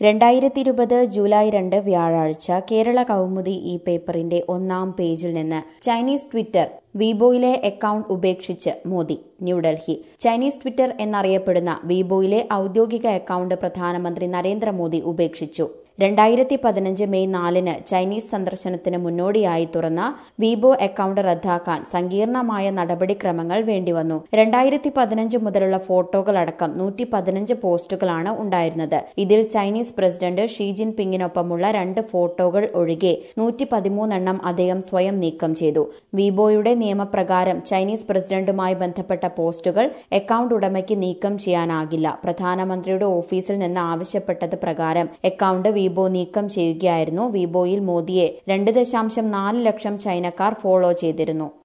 രണ്ടായിരത്തി ഇരുപത് ജൂലൈ രണ്ട് വ്യാഴാഴ്ച കേരള കൗമുദി ഈ പേപ്പറിന്റെ ഒന്നാം പേജിൽ നിന്ന് ചൈനീസ് ട്വിറ്റർ വീബോയിലെ അക്കൗണ്ട് ഉപേക്ഷിച്ച് മോദി ന്യൂഡൽഹി ചൈനീസ് ട്വിറ്റർ എന്നറിയപ്പെടുന്ന വീബോയിലെ ഔദ്യോഗിക അക്കൗണ്ട് പ്രധാനമന്ത്രി നരേന്ദ്രമോദി ഉപേക്ഷിച്ചു രണ്ടായിരത്തി പതിനഞ്ച് മെയ് നാലിന് ചൈനീസ് സന്ദർശനത്തിന് മുന്നോടിയായി തുറന്ന വീബോ അക്കൗണ്ട് റദ്ദാക്കാൻ സങ്കീർണമായ നടപടിക്രമങ്ങൾ വേണ്ടിവന്നു രണ്ടായിരത്തി പതിനഞ്ച് മുതലുള്ള ഫോട്ടോകളടക്കം നൂറ്റി പതിനഞ്ച് പോസ്റ്റുകളാണ് ഉണ്ടായിരുന്നത് ഇതിൽ ചൈനീസ് പ്രസിഡന്റ് ഷീ ജിൻ പിങ്ങിനൊപ്പമുള്ള രണ്ട് ഫോട്ടോകൾ ഒഴികെ നൂറ്റി പതിമൂന്നെണ്ണം അദ്ദേഹം സ്വയം നീക്കം ചെയ്തു വീബോയുടെ നിയമപ്രകാരം ചൈനീസ് പ്രസിഡന്റുമായി ബന്ധപ്പെട്ട പോസ്റ്റുകൾ അക്കൗണ്ട് ഉടമയ്ക്ക് നീക്കം ചെയ്യാനാകില്ല പ്രധാനമന്ത്രിയുടെ ഓഫീസിൽ നിന്ന് ആവശ്യപ്പെട്ടത് പ്രകാരം അക്കൗണ്ട് വീബോ നീക്കം ചെയ്യുകയായിരുന്നു വീബോയിൽ മോദിയെ രണ്ട് ദശാംശം നാല് ലക്ഷം ചൈനക്കാർ ഫോളോ ചെയ്തിരുന്നു